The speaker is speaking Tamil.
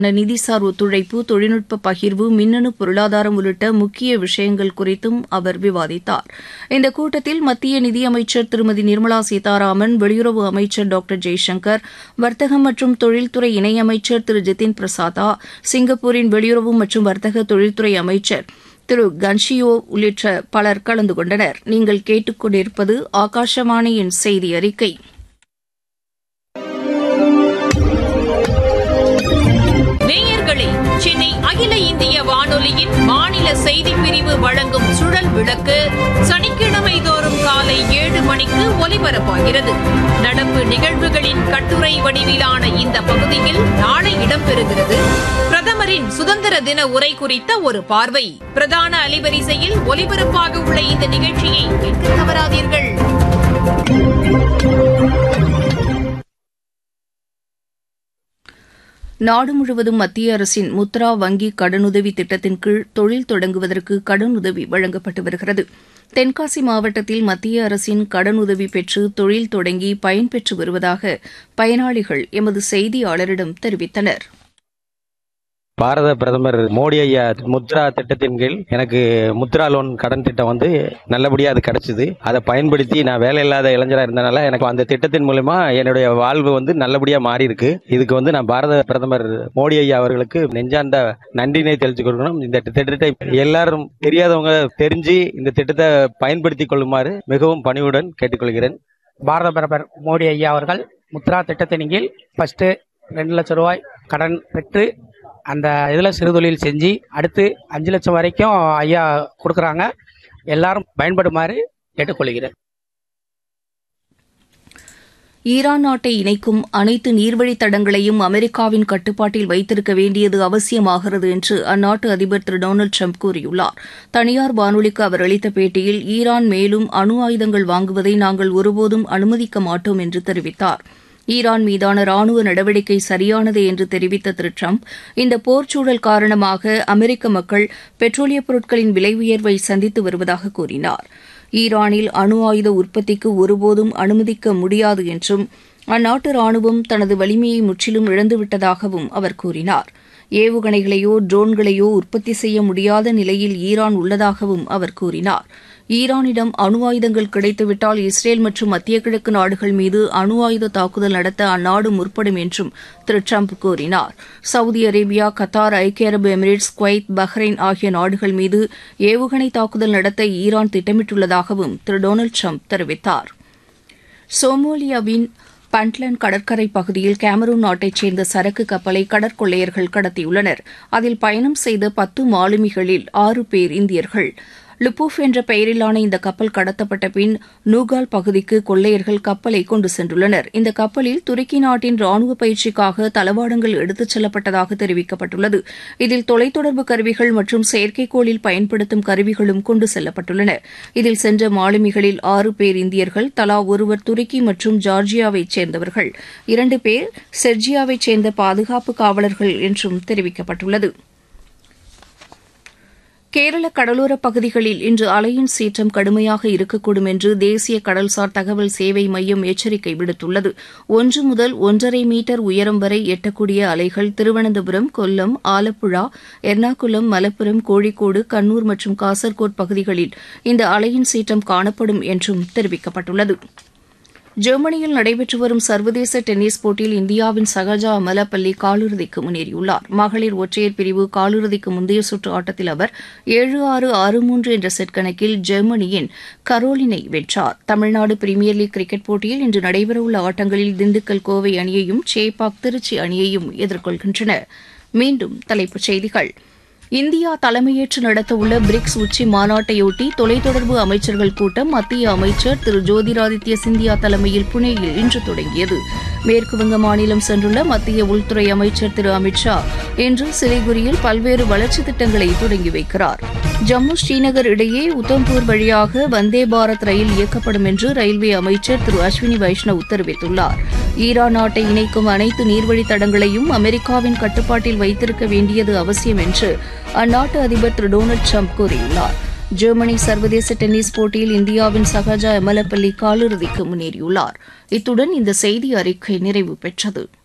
நிதிசார் ஒத்துழைப்பு தொழில்நுட்ப பகிர்வு மின்னணு பொருளாதாரம் உள்ளிட்ட முக்கிய விஷயங்கள் குறித்தும் அவர் விவாதித்தார் இந்த கூட்டத்தில் மத்திய நிதியமைச்சர் திருமதி நிர்மலா சீதாராமன் வெளியுறவு அமைச்சர் டாக்டர் ஜெய்சங்கர் வர்த்தகம் மற்றும் தொழில்துறை இணையமைச்சர் திரு ஜிதின் பிரசாதா சிங்கப்பூரின் வெளியுறவு மற்றும் வர்த்தக தொழில்துறை அமைச்சர் திரு கன்ஷியோ உள்ளிட்ட பலர் கலந்து கொண்டனர் நீங்கள் கேட்டுக்கொண்டிருப்பது ஆகாஷவாணியின் செய்தி அறிக்கை நேயர்களே சென்னை அகில இந்திய வானொலியின் மாநில செய்திப் பிரிவு வழங்கும் சுழல் விளக்கு சனிக்கிழமை தோறும் காலை ஏழு மணிக்கு ஒலிபரப்பாகிறது நடப்பு நிகழ்வுகளின் கட்டுரை வடிவிலான இந்த பகுதியில் நாளை இடம்பெறுகிறது பிரதமரின் சுதந்திர தின உரை குறித்த ஒரு பார்வை பிரதான அலைவரிசையில் ஒலிபரப்பாக உள்ள இந்த நிகழ்ச்சியை கேட்க தவறாதீர்கள் நாடு முழுவதும் மத்திய அரசின் முத்ரா வங்கி கடனுதவி திட்டத்தின் கீழ் தொழில் தொடங்குவதற்கு கடனுதவி வழங்கப்பட்டு வருகிறது தென்காசி மாவட்டத்தில் மத்திய அரசின் கடனுதவி பெற்று தொழில் தொடங்கி பயன்பெற்று வருவதாக பயனாளிகள் எமது செய்தியாளரிடம் தெரிவித்தனர் பாரத பிரதமர் மோடி ஐயா முத்ரா திட்டத்தின் கீழ் எனக்கு முத்ரா லோன் கடன் திட்டம் வந்து நல்லபடியாக அது கிடைச்சிது அதை பயன்படுத்தி நான் வேலை இல்லாத இளைஞராக இருந்தனால எனக்கு அந்த திட்டத்தின் மூலமா என்னுடைய வாழ்வு வந்து நல்லபடியாக மாறி இருக்கு இதுக்கு வந்து நான் பாரத பிரதமர் மோடி ஐயா அவர்களுக்கு நெஞ்சார்ந்த நன்றினை தெரிவித்துக் கொள்ளணும் இந்த திட்டத்தை எல்லாரும் தெரியாதவங்க தெரிஞ்சு இந்த திட்டத்தை பயன்படுத்தி கொள்ளுமாறு மிகவும் பணிவுடன் கேட்டுக்கொள்கிறேன் பாரத பிரதமர் மோடி ஐயா அவர்கள் முத்ரா திட்டத்தின் கீழ் ஃபர்ஸ்ட் ரெண்டு லட்சம் ரூபாய் கடன் பெற்று அந்த இதில் சிறுதொழில் செஞ்சு அடுத்து அஞ்சு லட்சம் வரைக்கும் ஐயா கொடுக்குறாங்க எல்லாரும் பயன்படுமாறு கேட்டுக்கொள்கிறேன் ஈரான் நாட்டை இணைக்கும் அனைத்து நீர்வழித் தடங்களையும் அமெரிக்காவின் கட்டுப்பாட்டில் வைத்திருக்க வேண்டியது அவசியமாகிறது என்று அந்நாட்டு அதிபர் திரு டொனால்டு ட்ரம்ப் கூறியுள்ளார் தனியார் வானொலிக்கு அவர் அளித்த பேட்டியில் ஈரான் மேலும் அணு ஆயுதங்கள் வாங்குவதை நாங்கள் ஒருபோதும் அனுமதிக்க மாட்டோம் என்று தெரிவித்தார் ஈரான் மீதான ராணுவ நடவடிக்கை சரியானது என்று தெரிவித்த திரு ட்ரம்ப் இந்த போர்ச்சூழல் காரணமாக அமெரிக்க மக்கள் பெட்ரோலியப் பொருட்களின் விலை உயர்வை சந்தித்து வருவதாக கூறினார் ஈரானில் அணு ஆயுத உற்பத்திக்கு ஒருபோதும் அனுமதிக்க முடியாது என்றும் அந்நாட்டு ராணுவம் தனது வலிமையை முற்றிலும் இழந்துவிட்டதாகவும் அவர் கூறினார் ஏவுகணைகளையோ ட்ரோன்களையோ உற்பத்தி செய்ய முடியாத நிலையில் ஈரான் உள்ளதாகவும் அவர் கூறினார் ஈரானிடம் அணு ஆயுதங்கள் கிடைத்துவிட்டால் இஸ்ரேல் மற்றும் மத்திய கிழக்கு நாடுகள் மீது அணு ஆயுத தாக்குதல் நடத்த அந்நாடு முற்படும் என்றும் திரு ட்ரம்ப் கூறினார் சவுதி அரேபியா கத்தார் ஐக்கிய அரபு எமிரேட்ஸ் குவைத் பஹ்ரைன் ஆகிய நாடுகள் மீது ஏவுகணை தாக்குதல் நடத்த ஈரான் திட்டமிட்டுள்ளதாகவும் திரு டொனால்டு ட்ரம்ப் தெரிவித்தார் சோமாலியாவின் பண்ட்லன் கடற்கரை பகுதியில் கேமரூன் நாட்டைச் சேர்ந்த சரக்கு கப்பலை கடற்கொள்ளையர்கள் கடத்தியுள்ளனர் அதில் பயணம் செய்த பத்து மாலுமிகளில் ஆறு பேர் இந்தியர்கள் லுபூஃப் என்ற பெயரிலான இந்த கப்பல் கடத்தப்பட்ட பின் நூகால் பகுதிக்கு கொள்ளையர்கள் கப்பலை கொண்டு சென்றுள்ளனர் இந்த கப்பலில் துருக்கி நாட்டின் ராணுவ பயிற்சிக்காக தளவாடங்கள் எடுத்துச் செல்லப்பட்டதாக தெரிவிக்கப்பட்டுள்ளது இதில் தொலைத்தொடர்பு கருவிகள் மற்றும் செயற்கைக்கோளில் பயன்படுத்தும் கருவிகளும் கொண்டு செல்லப்பட்டுள்ளன இதில் சென்ற மாலுமிகளில் ஆறு பேர் இந்தியர்கள் தலா ஒருவர் துருக்கி மற்றும் ஜார்ஜியாவைச் சேர்ந்தவர்கள் இரண்டு பேர் செர்ஜியாவைச் சேர்ந்த பாதுகாப்பு காவலர்கள் என்றும் தெரிவிக்கப்பட்டுள்ளது கேரள கடலோரப் பகுதிகளில் இன்று அலையின் சீற்றம் கடுமையாக இருக்கக்கூடும் என்று தேசிய கடல்சார் தகவல் சேவை மையம் எச்சரிக்கை விடுத்துள்ளது ஒன்று முதல் ஒன்றரை மீட்டர் உயரம் வரை எட்டக்கூடிய அலைகள் திருவனந்தபுரம் கொல்லம் ஆலப்புழா எர்ணாகுளம் மலப்புரம் கோழிக்கோடு கண்ணூர் மற்றும் காசர்கோட் பகுதிகளில் இந்த அலையின் சீற்றம் காணப்படும் என்றும் தெரிவிக்கப்பட்டுள்ளது ஜெர்மனியில் நடைபெற்று வரும் சர்வதேச டென்னிஸ் போட்டியில் இந்தியாவின் சகஜா அமலப்பள்ளி காலிறுதிக்கு முன்னேறியுள்ளார் மகளிர் ஒற்றையர் பிரிவு காலிறுதிக்கு முந்தைய சுற்று ஆட்டத்தில் அவர் ஏழு ஆறு ஆறு மூன்று என்ற செட் கணக்கில் ஜெர்மனியின் கரோலினை வென்றார் தமிழ்நாடு பிரீமியர் லீக் கிரிக்கெட் போட்டியில் இன்று நடைபெறவுள்ள ஆட்டங்களில் திண்டுக்கல் கோவை அணியையும் சேப்பாக் திருச்சி அணியையும் எதிர்கொள்கின்றன மீண்டும் தலைப்புச் செய்திகள் இந்தியா தலைமையேற்று நடத்தவுள்ள பிரிக்ஸ் உச்சி மாநாட்டையொட்டி தொலைத்தொடர்பு அமைச்சர்கள் கூட்டம் மத்திய அமைச்சர் திரு ஜோதிராதித்ய சிந்தியா தலைமையில் புனேயில் இன்று தொடங்கியது மேற்குவங்க மாநிலம் சென்றுள்ள மத்திய உள்துறை அமைச்சர் திரு அமித் ஷா இன்று சிலிகுரியில் பல்வேறு வளர்ச்சித் திட்டங்களை தொடங்கி வைக்கிறார் ஜம்மு ஸ்ரீநகர் இடையே உத்தம்பூர் வழியாக வந்தே பாரத் ரயில் இயக்கப்படும் என்று ரயில்வே அமைச்சர் திரு அஸ்வினி வைஷ்ணவ் தெரிவித்துள்ளார் ஈரான் நாட்டை இணைக்கும் அனைத்து நீர்வழித் தடங்களையும் அமெரிக்காவின் கட்டுப்பாட்டில் வைத்திருக்க வேண்டியது அவசியம் என்று அந்நாட்டு அதிபர் திரு டொனால்டு ட்ரம்ப் கூறியுள்ளார் ஜெர்மனி சர்வதேச டென்னிஸ் போட்டியில் இந்தியாவின் சகஜா எமலப்பள்ளி காலிறுதிக்கு முன்னேறியுள்ளார் இத்துடன் இந்த செய்தி அறிக்கை நிறைவு பெற்றது